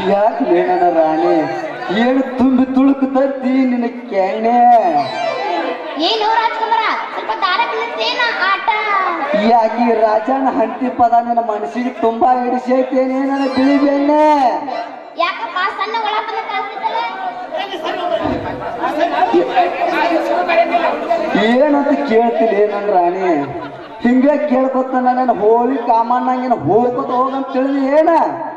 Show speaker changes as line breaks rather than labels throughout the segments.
ಯಾಕೆ ನನ್ನ ರಾಣಿ ಏನು ತುಂಬಿ ತುಳುಕು ತತ್ತಿ ನಿನ್ನ ಕೆಣ್ಣೆ
ಏನು ರಾಜ್ಕುಮಾರ ಸ್ವಲ್ಪ ದಾರ ಏನ ಆಟ
ಯಾಕೆ ಈ ರಾಜನ ಹಂತಿ ಪದ ನನ್ನ ಮನಸ್ಸಿಗೆ ತುಂಬಾ ಹಿಡಿಸೈತೇನೆ ನನ್ನ ಬಿಳಿ ಬೆಣ್ಣೆ
ಯಾಕಪ್ಪ ಸಣ್ಣ ಒಳಪದ ಕಳ್ಸಿದ್ದಲ್ಲ
ಏನಂತ ಕೇಳ್ತೀನಿ ನನ್ನ ರಾಣಿ ಹಿಂಗ ಕೇಳ್ಕೊತ ನನ್ನ ಹೋಳಿ ಕಾಮಣ್ಣಂಗಿನ ಹೋಗ್ಕೊತ ಹೋಗಂತ ತಿಳಿದಿ ಏನ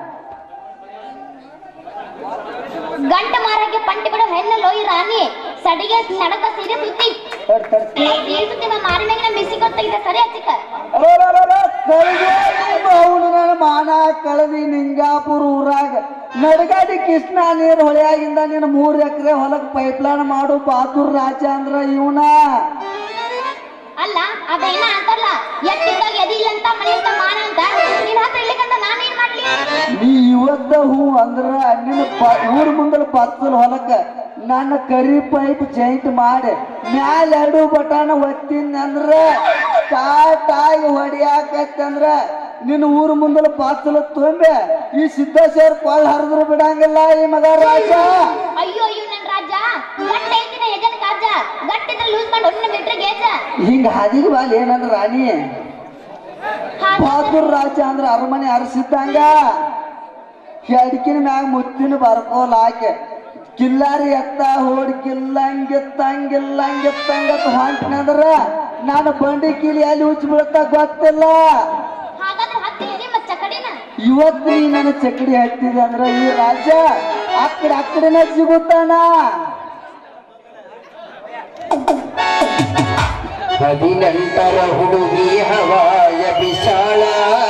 ಗಂಟ ಮಾರಾಗೆ ಪಂಟಿ ಬಿಡು ಹೆಣ್ಣ ಲೋಯಿ ರಾಣಿ ಸಡಿಗೆ ನಡಕ ಸೀರೆ ಸುತ್ತಿ
ತಡ್ ತಡ್.
ಸೀರೆ ಸುತ್ತಿ ಮಾರಿ ಮ್ಯಾಗಿನ ಮಿಸಿ ಕೊಟ್ಟಿದ್ದೆ ಸರಿ ಹಚ್ಚಿಕ
ಅರರರರ, ಕಳ್ದೆ ನಿಮ್ಮ ಅವ್ನು ನನ್ನ ಮಾನ ಕಳದಿ ನಿಂಗಾಪುರ ಊರಾಗ ನಡಗಾಡಿ ಕೃಷ್ಣ ನೀರ್ ಹೊಳೆಯಾಗಿಂದ ನೀನು ಮೂರ್ ಎಕರೆ ಹೊಲಕ್ ಪೈಪ್ಲೈನ್ ಮಾಡು ಬಹಾದೂರ್ ರಾಜ ಅಂದ್ರ ಇವನ
ಅಲ್ಲ ಅದೇನ ಅಂತಲ್ಲ ಎತ್ತಿದ್ದಾಗ ಎದಿ ಇಲ್ಲ ಅಂತ ಮನೆಯಿಂದ ಮಾನ ಅಂತ ನಿನ್ ಹತ್ರ ಇಲ್ಲಿಕಂತ ನಾನೇನ್ ಮಾಡ್ಲಿ
ನೀ ಇವತ್ತ ಹೂ ಅಂದ್ರ ನಿನ್ನ ಪ ಊರ್ ಮುಂದಲ ಪತ್ತಲ್ ಹೊಲಕ್ಕ ನನ್ನ ಕರಿ ಪೈಪ್ ಜೈಂಟ್ ಮಾಡಿ ಮ್ಯಾಲ ಎರಡು ಬಟಾನ ಒತ್ತಿನ ಅಂದ್ರ ಟಾಟಾಗಿ ಹೊಡಿಯಾಕತ್ತಂದ್ರ ನಿನ್ನ ಊರ್ ಮುಂದಲ ಪಾತ್ತಲ ತುಂಬೆ ಈ ಸಿದ್ದೇಶ್ವರ ಕೊಳ್ಳ ಹರಿದ್ರು ಬಿಡಂಗಿಲ್ಲ ಈ ಮಗ ರಾಜ
ಅಯ್ಯೋ ಅಯ್ಯೋ ನನ್ ರಾಜ ಗಟ್ಟ ಐತಿನ ಯಜನ್ ಕಾಜ ಗಟ್ಟಿದ್ರೆ ಲೂಸ್ ಮಾಡಿ ಒಮ್ಮೆ ಬಿಟ್ರೆ ಗೇಜ
ಹಿಂಗ ಹಾದಿಗೆ ಬಾಲ್ ಏನಂದ್ರ ರಾಣಿ
ಹಾಗೆ
ಬಹಾದೂರ್ ರಾಜ ಅಂದ್ರ ಅರಮನೆ ಅರಸಿದ್ದಂಗ ಅಡಿಕಿನ ಮ್ಯಾಗ ಮುತ್ತಿನ ಬರ್ಕೋಲ್ ಹಾಕಿ ಕಿಲ್ಲಾರಿ ಎತ್ತ ಹೋಡ್ ಕಿಲ್ಲಂಗಿತ್ತಂಗಿಲ್ಲಂಗಿತ್ತಂಗತ್ ಹೊಂಟ್ನಂದ್ರ ನಾನು ಬಂಡಿ ಕಿಲಿ ಎಲ್ಲಿ ಉಚ್ಚಿ ಬೀಳ್ತ ಗೊತ್ತಿಲ್ಲ
ಹಾಗಾದ್ರೆ ಹತ್ತಿ ಎದಿ ಮತ್ ಚಕಡಿನ
ಇವತ್ತು ನೀ ನನ್ನ ಚಕಡಿ ಹತ್ತಿದೆ ಅಂದ್ರ ಈ ರಾಜ ಅಕ್ಕಡೆ ಅಕ್ಕಡೆನ ಸಿಗುತ್ತಾನ
ಹದಿನೆಂಟರ ಹುಡುಗಿ ಹವಾಯ ಬಿಸಾಳ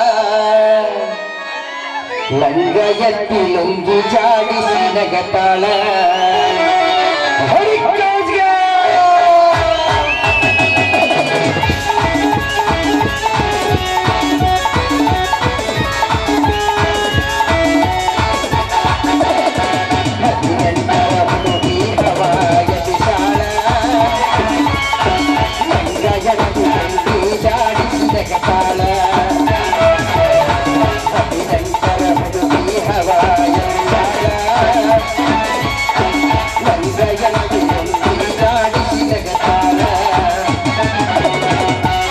ಲಂಗ ಎತ್ತಿ ಲುಂಗಿ ಜಾಡಿಸಿ ನಗತಾಳ ಹರಿಕಾಜ್ಗೆ! ಹದಿನೆಂಟರ ಹುಡುಗಿ ಹವಾಯ ಬಿಸಾಳ ಗಯನದು ಕಂಡಿ ಜಾಡಿಸಿದ ಕಪಾಳ ಹದಿನೆಂಟರ ಹುಡುಗಿ ಹವಾಯ ಬಿಸಾಳ ಗಯನದು ಕಂಡಿ ಜಾಡಿಸಿದ ಕಪಾಳ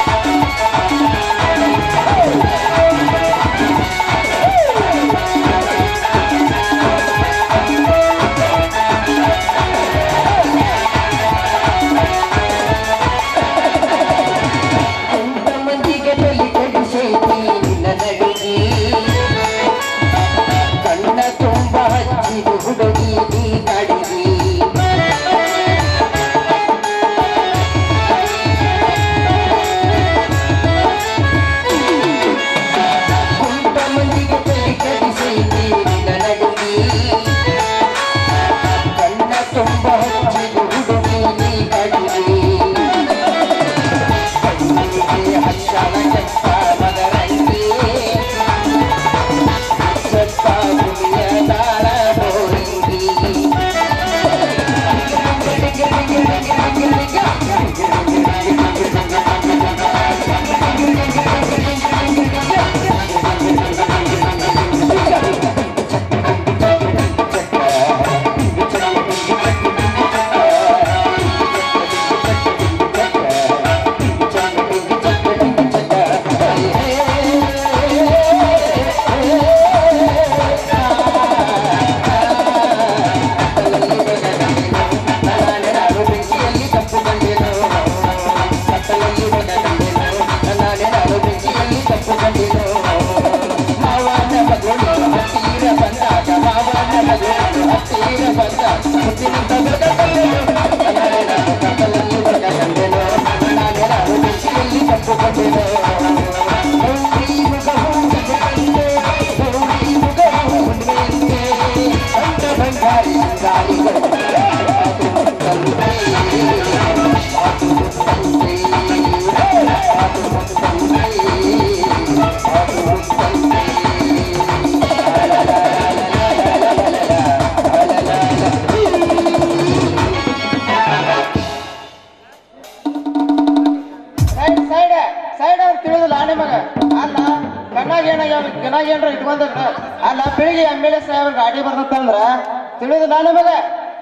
ಇಟ್ಕೊಂಡ್ರ ಅಲ್ಲ ಬೆಳಿಗ್ಗೆ ಎಮ್ ಎಲ್ ಎ ಸಾಹೇಬ್ರ ಗಾಡಿ ಬರ್ತಂದ್ರ ತಿಳಿದು ನಾನು ಮೇಲೆ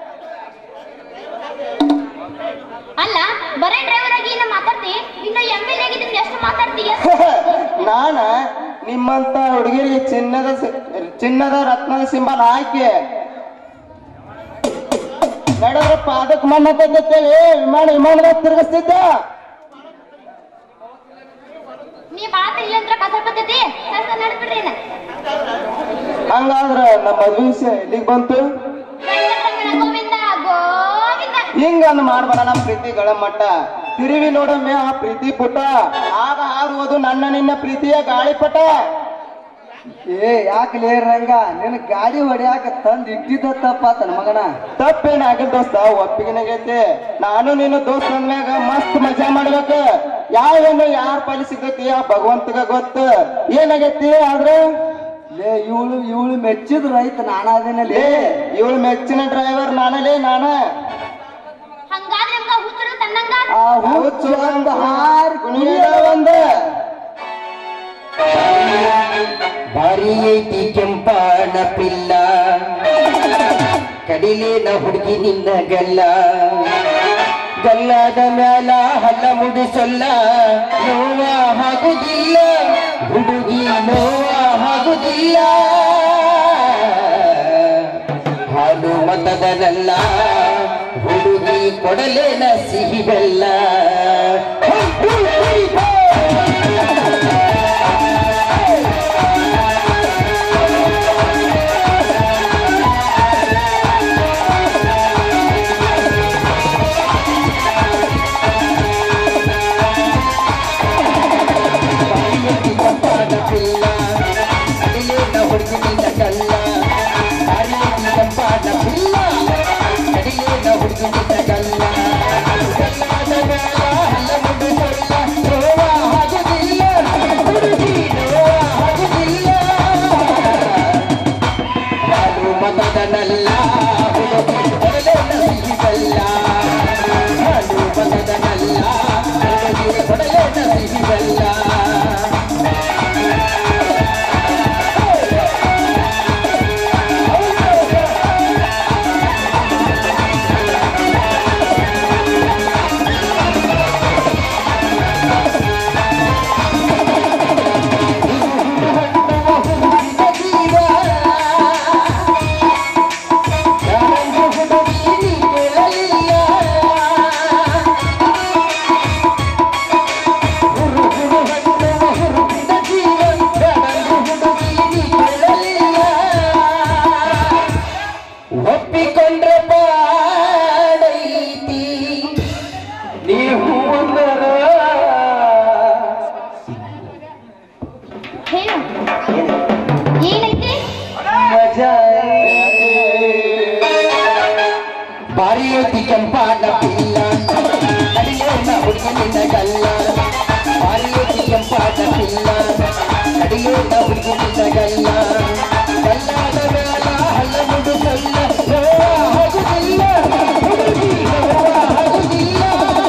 ಅಲ್ಲ ಬರೇ ಡ್ರೈವರ್ ಆಗಿ ಇನ್ನ ಮಾತಾಡ್ತಿ ಇನ್ನು ಎಮ್ ಎಲ್ ಆಗಿದ್ದೀನಿ ಎಷ್ಟು ಮಾತಾಡ್ತೀಯ
ನಾನ ನಿಮ್ಮಂತ ಹುಡುಗಿರಿಗೆ ಚಿನ್ನದ ಸಿ- ಚಿನ್ನದ ರತ್ನದ ಸಿಂಬಲ್ ಹಾಕಿ ನಡೆದ್ರ ಪಾದಕ್ ಮಣ್ಣ ಅಂತೇಳಿ ವಿಮಾನ ವಿಮಾನದಾಗ ತಿರುಗಿಸ್ತಿದ್ದೆ
ನೀ ಬಾಳ ಇಲ್ಲ ಅಂತ ಕಸ ಬರ್ತೈತಿ ಕಸ ನಡ್ಬಿಡ್ರಿ ಇನ್ನ.
ಹಂಗಾದ್ರ ನಮ್ಮ ಮದ್ವೆ ವಿಷಯ ಎಲ್ಲಿಗೆ ಬಂತು
ವೆಂಕಟರಮಣ ಗೋವಿಂದ ಗೋವಿಂದ
ಹಿಂಗಂದ್ ಮಾಡ್ಬಾರ ನಮ್ಮ ಪ್ರೀತಿಗಳ ಮಟ್ಟ ತಿರುವಿ ನೋಡೊಮ್ಮೆ ಆ ಪ್ರೀತಿ ಪುಟ ಆಗ ಹಾರುವುದು ನನ್ನ ನಿನ್ನ ಪ್ರೀತಿಯ ಗಾಳಿಪಟ
ಏ ಯಾಕೆ ರಂಗ ನಿನ್ ಗಾಡಿ ಹೊಡ್ಯಾಕ ತಂದ್ ಇಟ್ಟಿದ್ದ ತಪ್ಪಾತನ ಮಗನ
ತಪ್ಪೇನಾಗಿಲ್ಲ ದೋಸ್ತ ಒಪ್ಪಿಗೆನಾಗೈತಿ ನಾನು ನೀನು ದೋಸ್ತ ಅಂದ್ಮ್ಯಾಗ ಮಸ್ತ್ ಮಜಾ ಮಾಡ್ಬೇಕು ಯಾವೇನು ಯಾರ ಪಾಲಿ ಸಿಗ್ತೈತಿ ಆ ಭಗವಂತಗ ಗೊತ್ತ ಏನಾಗೈತಿ ಆದ್ರೆ
ಲೇ ಇವಳು ಇವಳು ಮೆಚ್ಚಿದ ರೈತ ನಾನಾದೇನಲ್ಲಿ
ಏ ಇವಳು ಮೆಚ್ಚಿನ ಡ್ರೈವರ್ ನಾನಲೇ ನಾನ
ಹಂಗಾದ್ರೆ ನಿಮ್ಗ ಹುಚ್ಚರು ತನ್ನಂಗ
ಆ ಹುಚ್ಚು ಒಂದು ಹಾರಿ
ಕುಣಿಯದ ಒಂದ
ಭಾರಿ ಐತಿ ಕೆಂಪಾಣ ಪಿಲ್ಲ ಕಡಿಲೇನ ಹುಡುಗಿ ನಿನ್ನ ಗಲ್ಲ ಗಲ್ಲದ ಮ್ಯಾಲ ಹಲ್ಲ ಮುಡಿಸಲ್ಲ ನೋವ ಆಗುದಿಲ್ಲ ಹುಡುಗಿ ನೋವ ಆಗುದಿಲ್ಲ ಹಾಲು ಮತದನಲ್ಲ ಹುಡುಗಿ ಕೊಡಲೇನ ಸಿಹಿ ಬೆಲ್ಲ ಮತದನಲ್ಲ ಹುಡುಗಿ ಕೊಡಲೇನ ಸಿಹಿಬಲ್ಲ ಹಾಲು ಮತದನಲ್ಲ ಹುಡುಗಿ ಕೊಡಲೇನ ಸಿಹಿಬಲ್ಲ ಒಪ್ಪಿಕೊಂಡ್ರೆ ಪಾಡೈತಿ ನೀವು ಒಂದರ
ಹೇಳು ಏನೈತಿ
ಮಜಾ
ಬಾರಿ ಐತಿ ಕೆಂಪಾದ ಪಿಲ್ಲ ಅಡಿಯೋನ ಹುಡುಗಿನ ಗಲ್ಲ ಬಾರಿ ಐತಿ ಕೆಂಪಾದ ಪಿಲ್ಲ ಅಡಿಯೋನ ಹುಡುಗಿನ ಗಲ್ಲ ಗಲ್ಲಾದ ಮ್ಯಾಲ ಹಲ್ಲ ಮುಡುಸಲ್ಲ ನೋವ ಆಗುದಿಲ್ಲ ಹುಡುಗಿ ನೋವ ಆಗುದಿಲ್ಲ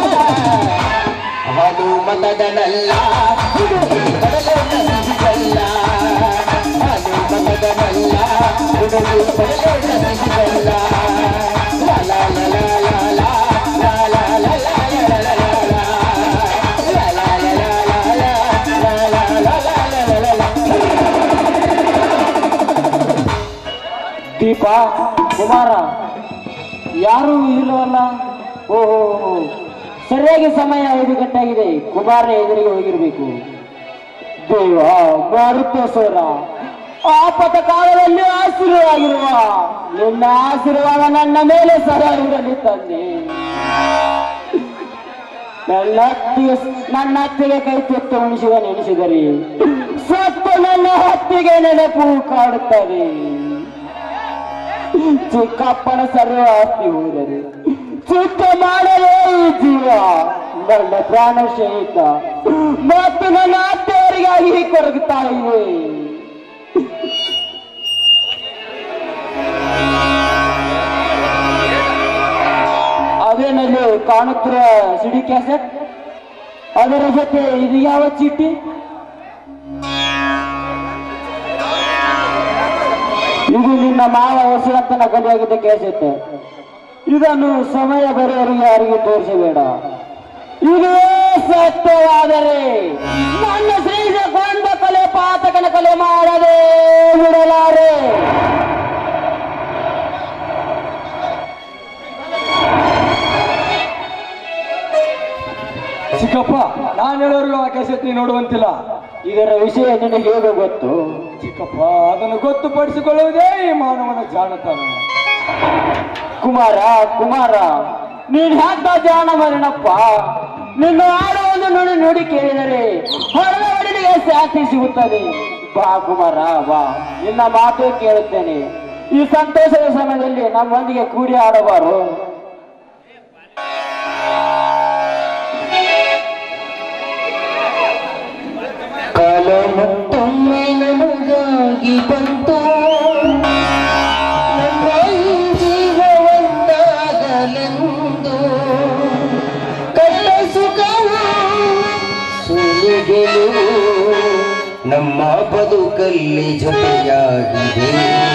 ಹಾಲು ಮತದನಲ್ಲ ಹುಡುಗಿ ಕಡಲೋನ ಸಿಹಿಗಲ್ಲ ಹಾಲು ಮತದನಲ್ಲ ಹುಡುಗಿ ಕಡಲೋನ ಸಿಹಿಗಲ್ಲ ಲಾ ಲಾ ಲಾ ಲಾ ಲಾ ಲಾ ಲಾ ಲಾ ಲಾ ಲಾ ಲಾ ಲಾ ಲಾ ಲಾ. ಲಾ ಲಾ ಲಾ ಲಾ ಲಾ ಲಾ ಲಾ ಲಾ ಲಾ ಲಾ ಲಾ ಲಾ ಲಾ.
ದೀಪ ಕುಮಾರ ಯಾರು ಇಲ್ಲವಲ್ಲ ಓಹೋ ಸರಿಯಾಗಿ ಸಮಯ ಐದು ಗಂಟೆ ಆಗಿದೆ ಕುಮಾರ ಎದುರಿಗೆ ಹೋಗಿರ್ಬೇಕು ದೇವ ಮಾರುತೇಶ್ವರ ಆಪದ ಕಾಲದಲ್ಲಿ ಆಶೀರ್ವಾದವಾಗಿರುವ ನಿನ್ನ ಆಶೀರ್ವಾದ ನನ್ನ ಮೇಲೆ ಸದಾ ಇರಲಿ ತಂದೆ ನನ್ನ ಅತ್ತಿಗೆ ನನ್ನ ಅತ್ತಿಗೆ ಕೈ ತುತ್ತು ಉಣಿಸಿದ ನೆನೆಸಿದರೆ ಸತ್ತು ನನ್ನ ಹತ್ತಿಗೆ ನೆನಪು ಕಾಡುತ್ತದೆ ಚಿಕ್ಕಪ್ಪನ ಸರ್ವ ಆಸ್ತಿ ಹೋದರೆ ಚಿಕ್ಕ ಮಾಡಲೇ ಈ ಜೀವ ನನ್ನ ಪ್ರಾಣ ಸಹಿತ ಮತ್ತು ನನ್ನ ಅತ್ತೆಯವರಿಗಾಗಿ ಕೊರಗುತ್ತಾ ಇದೆ ಅದೇನಲ್ಲಿ ಕಾಣುತ್ತಿರುವ ಸಿಡಿ ಕ್ಯಾಸೆಟ್ ಅದರ ಜೊತೆ ಇದು ಯಾವ ಚೀಟಿ ಇದು ನಿನ್ನ ಮಾವ ವಸೀಲಪ್ಪನ ಗಲಿಯಾಗಿದ್ದ ಕೇಳಿಸುತ್ತೆ ಇದನ್ನು ಸಮಯ ಬರೆಯವರಿಗೆ ಯಾರಿಗೂ ತೋರಿಸಬೇಡ ಇದು ಸತ್ಯವಾದರೆ ನನ್ನ ಶ್ರೀಜ ಕೊಂಡ ಕಲೆ ಪಾತಕನ ಕಲೆ ಮಾಡದೆ ಬಿಡಲಾರೆ
ಚಿಕ್ಕಪ್ಪ ನಾನು ಹೇಳೋರ್ಗು ಆ ಕೆಸೆತ್ತಿ ನೋಡುವಂತಿಲ್ಲ
ಇದರ ವಿಷಯ ನಿನಗೆ ಹೇಗೆ ಗೊತ್ತು
ಚಿಕ್ಕಪ್ಪ ಅದನ್ನು ಗೊತ್ತುಪಡಿಸಿಕೊಳ್ಳುವುದೇ ಈ ಮಾನವನ ಜಾಣತನ
ಕುಮಾರ ಕುಮಾರ ನೀನ್ ಹ್ಯಾಕ ಜಾಣ ಮರಿನಪ್ಪ ನಿನ್ನ ಆಡು ಒಂದು ನುಡಿ ನುಡಿ ಕೇಳಿದರೆ ಹೊಡೆದ ಹೊಡಿಲಿಗೆ ಶಾಂತಿ ಸಿಗುತ್ತದೆ ಬಾ ಕುಮಾರ ಬಾ ನಿನ್ನ ಮಾತು ಕೇಳುತ್ತೇನೆ ಈ ಸಂತೋಷದ ಸಮಯದಲ್ಲಿ ನಮ್ಮೊಂದಿಗೆ ಕೂಡಿ ಆಡಬಾರು
ಕಾಲ ಮತ್ತೊಮ್ಮೆ ನಮಗಾಗಿ ಬಂತು ನಮ್ಮ ಈ ಜೀವವಂತಾಗಲೆಂದು ಕಷ್ಟ ಸುಖವು ಸುಲಿಗೆಲು ನಮ್ಮ ಬದುಕಲ್ಲಿ ಜೊತೆಯಾಗಿದೆ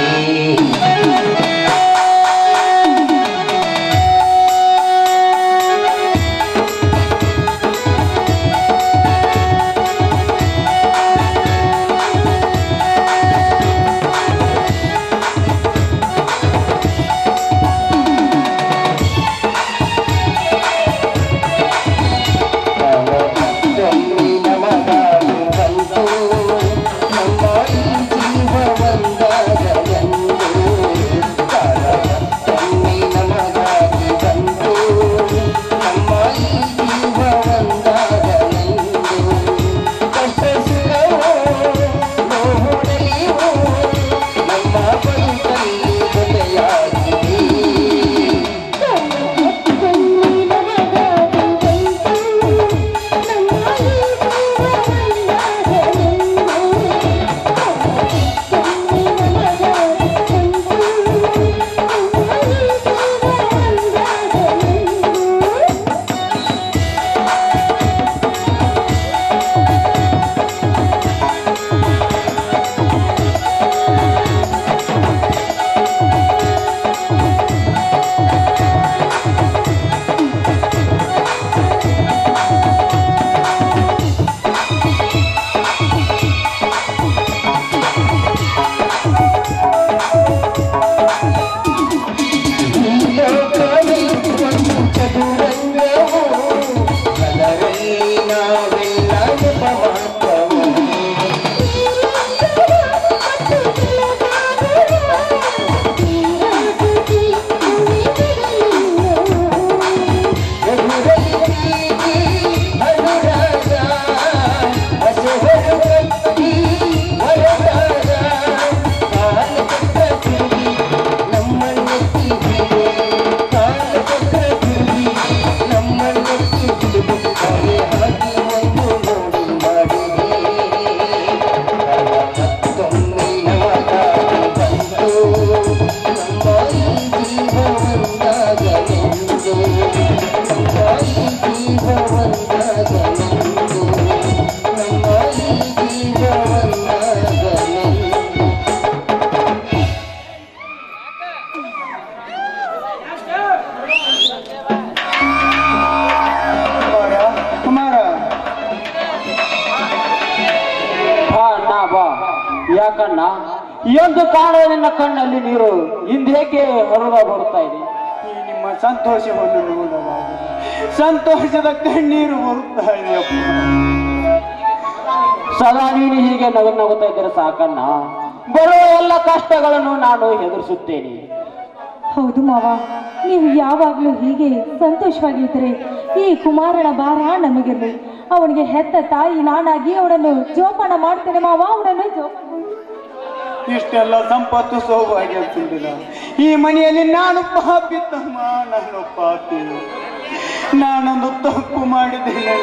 ನಮ್ಮೊಮ್ಮೆ ನಮಗಾಗಿ ಬಂತು ನಮ್ಮ ಈ ಜೀವವಂದಾಗಲೆಂದು ಕಾಲ ಮತ್ತೊಮ್ಮೆ ನಮಗಾಗಿ ಬಂತು ನಮ್ಮ ಈ ಜೀವವಂದಾಗಲೆಂದು ಕಷ್ಟ ಸುಖವೋ ನೋವುಡೆಯೋ ನಮ್ಮ ಬದುಕಲ್ಲಿ ಜೊತೆಯಾಗಿದೆ ಲೋಕವೇ ಒಂದು ಚದುರಂಗವು ಅದರಲ್ಲಿ ನಾವೆಲ್ಲ ಒಬ್ಬ ಮಾತ್ರವು ಎದುರಲ್ಲಿ ಪ್ರೀತಿ ಅನುರಾಗ ಹಸೆಹರು ಕಟ್ಟಿ ಹೊರಟಾಗ ಕಾಲ ಚಕ್ರ ತಿರುಗಿ ನಮ್ಮನ್ನೆತ್ತಿ ಹಿಡಿದು ಕಾಲ ಚಕ್ರ ತಿರುಗಿ ನಮ್ಮನ್ನೆತ್ತಿ ಹಿಡಿದು ಕಾಲೆ ಹಾಕಿ ಒಂದು ನೋಡಿ ಮಾಡಿದೆ ಮತ್ತೊಮ್ಮೆ ನಮಗಾಗಿ ಬಂತು ನಮ್ಮ ಈ ಜೀವವಂದಾಗಲೆಂದು ನಮ್ಮ ಈ ಜೀವವಂದಾಗಲೆಂದು ನಮ್ಮ ಈ ಜೀವವಂದಾಗಲೆಂದು ಕುಮಾರ ಕುಮಾರ
ಬಾ ಅಣ್ಣ ಬಾ ಯಾಕಣ್ಣ ಎಂದು ಕಾಣುವ ನಿನ್ನ ಕಣ್ಣಲ್ಲಿ ನೀರು ಹಿಂದೇಕೆ ಹೊರಗ ಬರ್ತಾ ಇದೆ
ಈ ನಿಮ್ಮ ಸಂತೋಷವನ್ನು ನೋಡುವಾಗ ಸಂತೋಷದ ಕಣ್ಣೀರು ಬರುತ್ತಾ ಇದೆಯಪ್ಪ
ಸದಾ ನೀನು ಹೀಗೆ ನಗು ನಗುತ್ತಾ ಇದ್ದರೆ ಸಾಕಣ್ಣ ಬರುವ ಎಲ್ಲ ಕಷ್ಟಗಳನ್ನು ನಾನು ಎದುರಿಸುತ್ತೇನೆ
ಹೌದು ಮಾವ ನೀವು ಯಾವಾಗಲೂ ಹೀಗೆ ಸಂತೋಷವಾಗಿದ್ದರೆ ಈ ಕುಮಾರನ ಭಾರ ನಮಗಿರಲಿ ಅವನಿಗೆ ಹೆತ್ತ ತಾಯಿ ನಾನಾಗಿ ಅವನನ್ನು ಜೋಪಾನ ಮಾಡ್ತೇನೆ ಮಾವ ಅವನನ್ನು ಜೋಪಾನ
ಇಷ್ಟೆಲ್ಲ ಸಂಪತ್ತು ಸೌಭಾಗ್ಯ ತುಂಬಿದ ಈ ಮನೆಯಲ್ಲಿ ನಾನು ಪಾಪಿ ತಮ್ಮ ನಾನು ಪಾಪಿ ನಾನೊಂದು ತಪ್ಪು ಮಾಡಿದ್ದೇನೆ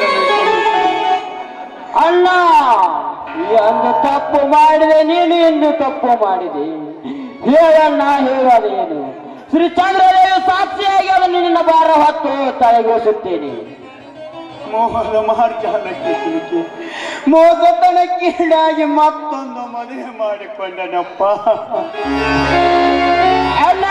ಅಣ್ಣ ಎಂದು ತಪ್ಪು ಮಾಡಿದೆ ನೀನು ಎಂದು ತಪ್ಪು ಮಾಡಿದೆ ಹೇಳಣ್ಣ ಹೇಳೋದೇನು ಶ್ರೀ ಚಂದ್ರದೇವ ಸಾಕ್ಷಿಯಾಗಿ ಅದನ್ನು ನಿನ್ನ ಭಾರ ಹೊತ್ತು ತಲೆಗೋಸುತ್ತೇನೆ ಮೋಹದ ಮಾರ್ಜಾಲಕ್ಕೆ ಸಿಲುಕಿ ಮೋಸತನಕ್ಕೀಡಾಗಿ ಮತ್ತೊಂದು ಮದುವೆ ಮಾಡಿಕೊಂಡನಪ್ಪ ಅಣ್ಣ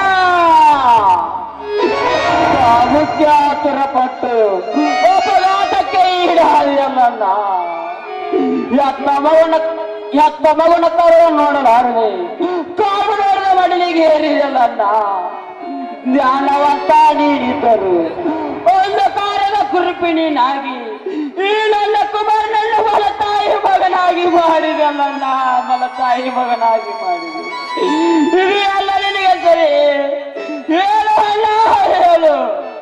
ಮುಖ್ಯ ಪಟ್ಟು ಅಪಘಾತಕ್ಕೆ ಈಡಾದಿಯಲ್ಲ ಎತ್ತ ಮಗನ ಎತ್ತ ಮಗನ ತರುವ ನೋಡಲಾರದೆ ಕಾಲು ನೋಡಿದ ಮಡಿಲಿಗೆ ಏರಿದಲ್ಲ ಜ್ಞಾನವಂತ ನೀಡಿದ್ದರು ಒಂದು ಕಾರ್ಯದ ಕುರುಪಿಣಿನಾಗಿ ಈ ನನ್ನ ಕುಮಾರನನ್ನು ಮಲತಾಯಿ ಮಗನಾಗಿ ಮಾಡಿದಲ್ಲ ಮಲತಾಯಿ ಮಗನಾಗಿ ಮಾಡಿದೆ ಇದು ಎಲ್ಲ ನಿನಗೆ ಸರಿ ಹೇಳು ಅಣ್ಣ ಹೇಳು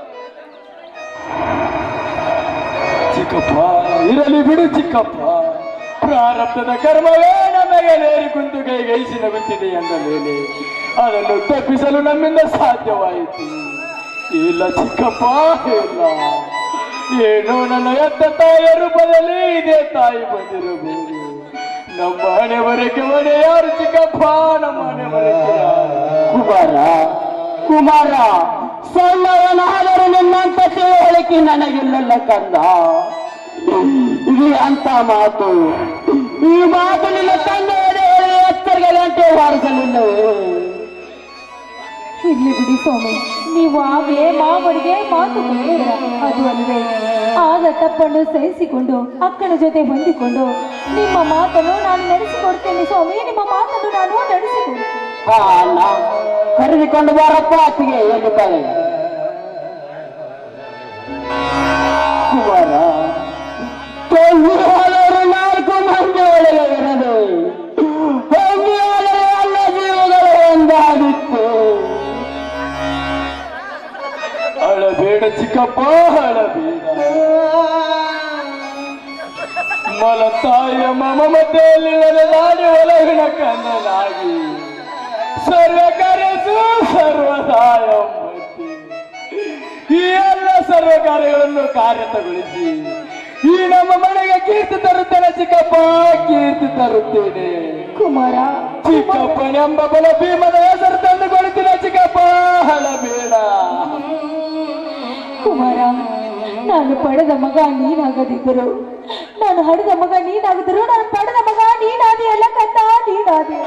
ಚಿಕ್ಕಪ್ಪ ಇರಲಿ ಬಿಡು ಚಿಕ್ಕಪ್ಪ ಪ್ರಾರಬ್ಧದ ಕರ್ಮವೇ ನಮಗೆ ನೇರಿ ಕುಂತು ಕೈಗೈಸಿ ನಗುತ್ತಿದೆ ಎಂದ ಮೇಲೆ ಅದನ್ನು ತಪ್ಪಿಸಲು ನಮ್ಮಿಂದ ಸಾಧ್ಯವಾಯಿತು ಇಲ್ಲ ಚಿಕ್ಕಪ್ಪ ಇಲ್ಲ ಏನು ನನ್ನ ಎತ್ತ ತಾಯಿಯ ರೂಪದಲ್ಲಿ ಇದೇ ತಾಯಿ ಬಂದಿರಬಹುದು ನಮ್ಮ ಹಣೆ ಬರಕ್ಕೆ ಮನೆ ಯಾರು ಚಿಕ್ಕಪ್ಪ ನಮ್ಮ ಹಣೆ ಬರಕ್ಕೆ ಕುಮಾರ ಕುಮಾರ ಸಣ್ಣವನಾದರೂ ನಿನ್ನಂತ ತಿಳುವಳಿಕೆ ನನಗಿಲ್ಲಲ್ಲ ಕಂದ ಇದು ಅಂತ ಮಾತು ಈ ಮಾತು ನಿನ್ನ ತಂದೆ ಹೇಳಿ ಎತ್ತರಿಗೆ ಗಂಟೆ ಬಾರಿಸಲಿಲ್ಲವೇ
ಇರ್ಲಿ ಬಿಡಿ ಸ್ವಾಮಿ ನೀವು ಆಗಲೇ ಮಾವನಿಗೆ ಮಾತು ಕೊಟ್ಟಿದ್ದೀರ ಅದು ಅಲ್ಲದೆ ಆಗ ತಪ್ಪನ್ನು ಸಹಿಸಿಕೊಂಡು ಅಕ್ಕನ ಜೊತೆ ಹೊಂದಿಕೊಂಡು ನಿಮ್ಮ ಮಾತನ್ನು ನಾನು ನಡೆಸಿಕೊಡ್ತೇನೆ ಸ್ವಾಮಿ ನಿಮ್ಮ ಮಾತನ್ನು ನಾನು ನಡೆಸಿಕೊಡ್ತೇನೆ
ಹಾ ಅಣ್ಣ ಕರೆದುಕೊಂಡು ಬಾರಪ್ಪ ಅತ್ತಿಗೆ ಎನ್ನುತ್ತಾಳೆ ಕುಮಾರ ತೊಂದರೆ ನಾಲ್ಕು ಮಂದಿ ಒಳಗೆ ಇರದು ಹೊಂದಿಯಾದರೆ ಎಲ್ಲ ಜೀವಗಳು ಒಂದಾಗಿತ್ತು ಅಳಬೇಡ ಚಿಕ್ಕಪ್ಪ ಅಳಬೇಡ ಮಲತಾಯಿಯ ಮಮತೆಯಲ್ಲಿಲ್ಲದ ನಾಡಿ ಒಲಗಿನ ಕನ್ನನಾಗಿ ಸರ್ವ ಕಾರ್ಯಸು ಸರ್ವದಾಯ ಈ ಎಲ್ಲ ಸರ್ವ ಕಾರ್ಯಗಳನ್ನು ಕಾರ್ಯತಗೊಳಿಸಿ ಈ ನಮ್ಮ ಮನೆಗೆ ಕೀರ್ತಿ ತರುತ್ತೇನೆ ಚಿಕ್ಕಪ್ಪ ಕೀರ್ತಿ ತರುತ್ತೇನೆ
ಕುಮಾರ
ಚಿಕ್ಕಪ್ಪನೆಂಬ ಬಲ ಭೀಮದ ಹೆಸರು ತಂದುಕೊಳ್ತೀನಿ ಚಿಕ್ಕಪ್ಪ ಹಳಬೇಡ
ಕುಮಾರ ನಾನು ಪಡೆದ ಮಗ ನೀನಾಗದಿದ್ದರು ನಾನು ಹಡೆದ ಮಗ ನೀನಾಗಿದ್ದರು ನಾನು ಪಡೆದ ಮಗ ನೀನಾದಿ ಎಲ್ಲ ಕಂದ ನೀನಾದಿ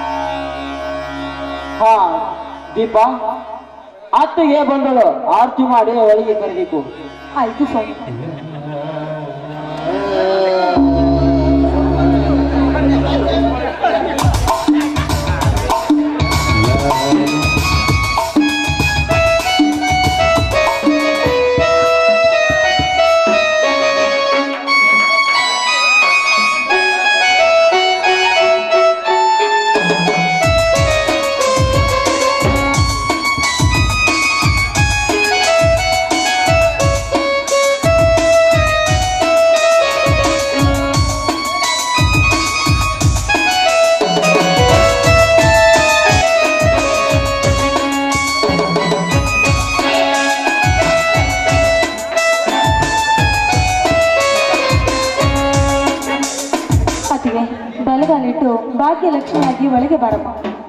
ಹಾ ದೀಪ ಅತ್ತಿಗೆ ಬಂದಳು ಆರತಿ ಮಾಡಿ ಒಳಗೆ ಕರೆದಿತ್ತು
ಆಯ್ತು ಸ್ವಾಮಿ ಅತಿಗೆ ಬಲಗಾಲಿಟ್ಟು ಭಾಗ್ಯಲಕ್ಷ್ಮಿಯಾಗಿ ಒಳಗೆ ಬರಮ್ಮ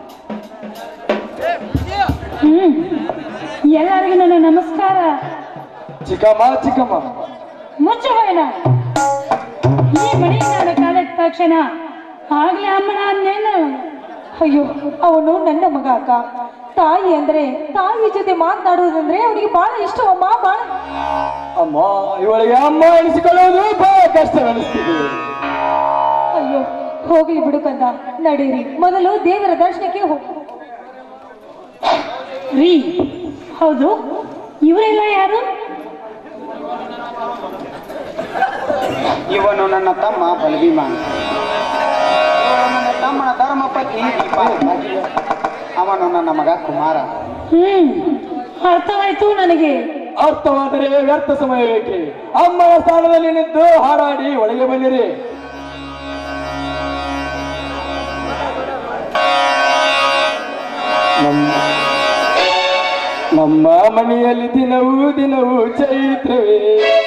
ಹ್ಮ್ ಎಲ್ಲರಿಗೂ ನನ್ನ ನಮಸ್ಕಾರ
ಚಿಕ್ಕಮ್ಮ ಚಿಕ್ಕಮ್ಮ
ಮುಚ್ಚ ಹೋಯ್ನ ಈ ಮನೆಯಿಂದ ಕಾಲಿಟ್ಟ ತಕ್ಷಣ ಆಗ್ಲೇ ಅಮ್ಮನ ಅಂದೇನು ಅಯ್ಯೋ ಅವನು ನನ್ನ ಮಗ ಅಕ್ಕ ತಾಯಿ ಅಂದ್ರೆ ತಾಯಿ ಜೊತೆ ಮಾತನಾಡುವುದಂದ್ರೆ ಅವನಿಗೆ ಬಹಳ ಇಷ್ಟವಮ್ಮ ಬಹಳ
ಅಮ್ಮ ಇವಳಿಗೆ ಅಮ್ಮ ಎನಿಸಿಕೊಳ್ಳುವುದು ಬಹಳ ಕಷ್ಟವೆನಿಸ್ತಿದೆ
ಅಯ್ಯೋ ಹೋಗ್ಲಿ ಬಿಡು ಕಂದ ನಡೀರಿ ಮೊದಲು ದೇವರ ದರ್ಶನಕ್ಕೆ ಹೋಗು ರೀ ಹೌದು ಇವರೆಲ್ಲ ಯಾರು
ಇವನು ನನ್ನ ತಮ್ಮ ಬಲಭೀಮ ಇವಳು ನನ್ನ ತಮ್ಮನ ಧರ್ಮ ಪತ್ನಿ ದೀಪ ಅವನು ನನ್ನ ಮಗ ಕುಮಾರ
ಹ್ಮ್ ಅರ್ಥವಾಯ್ತು ನನಗೆ
ಅರ್ಥವಾದರೆ ವ್ಯರ್ಥ ಸಮಯ ಬೇಕೆ ಅಮ್ಮನ ಸ್ಥಾನದಲ್ಲಿ ನಿಂತು ಹಾಡಾಡಿ ಒಳಗೆ ಬನ್ನಿರಿ ನಮ್ಮ ನಮ್ಮ ಮನೆಯಲ್ಲಿ ದಿನವೂ ದಿನವೂ ಚೈತ್ರವೇ